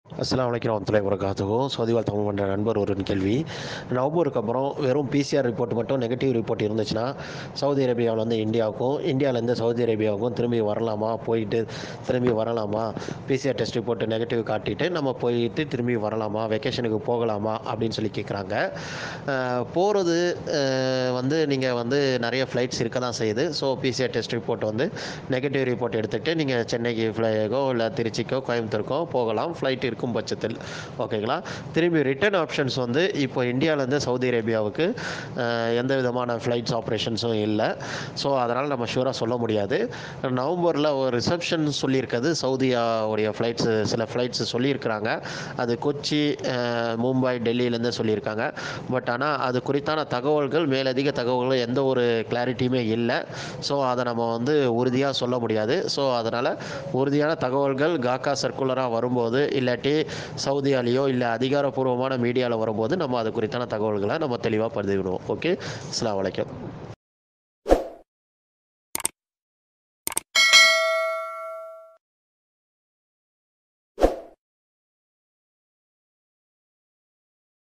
அஸ்ஸலாமு அலைக்கும் வரமத்துல்லாஹி வரகாத்துஹு சவுதிவால் தமிழ் மன்ற நண்பர் ஒரு கேள்வி நவம்பருக்கு அப்புறம் வெறும் பிசிஆர் ரிப்போர்ட் மட்டும் நெகட்டிவ் ரிப்போர்ட் இருந்துச்சுன்னா சவுதி அரேபியாவில் வந்து இந்தியாவுக்கும் இந்தியாவிலேருந்து சவுதி அரேபியாவுக்கும் திரும்பி வரலாமா போயிட்டு திரும்பி வரலாமா பிசிஆர் டெஸ்ட் ரிப்போர்ட் நெகட்டிவ் காட்டிட்டு நம்ம போயிட்டு திரும்பி வரலாமா வெக்கேஷனுக்கு போகலாமா அப்படின்னு சொல்லி கேட்குறாங்க போகிறது வந்து நீங்கள் வந்து நிறைய ஃப்ளைட்ஸ் இருக்க தான் செய்யுது ஸோ பிசிஆர் டெஸ்ட் ரிப்போர்ட் வந்து நெகட்டிவ் ரிப்போர்ட் எடுத்துகிட்டு நீங்கள் சென்னைக்கு ஃப்ளைக்கோ இல்லை திருச்சிக்கோ கோயம்புத்தூருக்கோ போகலாம் ஃப்ளைட் இருக்கும் பட்சத்தில் ஓகேங்களா திரும்பி ரிட்டர்ன் ஆப்ஷன்ஸ் வந்து இப்போ இந்தியாவிலேருந்து சவுதி அரேபியாவுக்கு அஹ், எந்த விதமான ஃப்ளைட்ஸ் ஆப்ரேஷன்ஸும் இல்லை ஸோ அதனால் நம்ம ஷூராக சொல்ல முடியாது நவம்பரில் ஒரு ரிசப்ஷன் சொல்லியிருக்கிறது சவுதியாவுடைய ஃப்ளைட்ஸு சில ஃப்ளைட்ஸ் சொல்லியிருக்கிறாங்க அது கொச்சி அஹ், மும்பை டெல்லியிலேருந்து சொல்லியிருக்காங்க பட் ஆனால் அது குறித்தான தகவல்கள் மேலதிக தகவல்கள் எந்த ஒரு கிளாரிட்டியுமே இல்லை ஸோ அதை நம்ம வந்து உறுதியாக சொல்ல முடியாது ஸோ அதனால் உறுதியான தகவல்கள் காக்கா சர்க்குலராக வரும்போது இல்லாட்டி சவுதியாலேயோ இல்லை அதிகாரப்பூர்வமான மீடியாவில் வரும்போது நம்ம அது குறித்தான தகவல்களை நம்ம தெளிவாக பதிவிடுவோம் ஓகே அஸ்ஸலாமு அலைக்கும்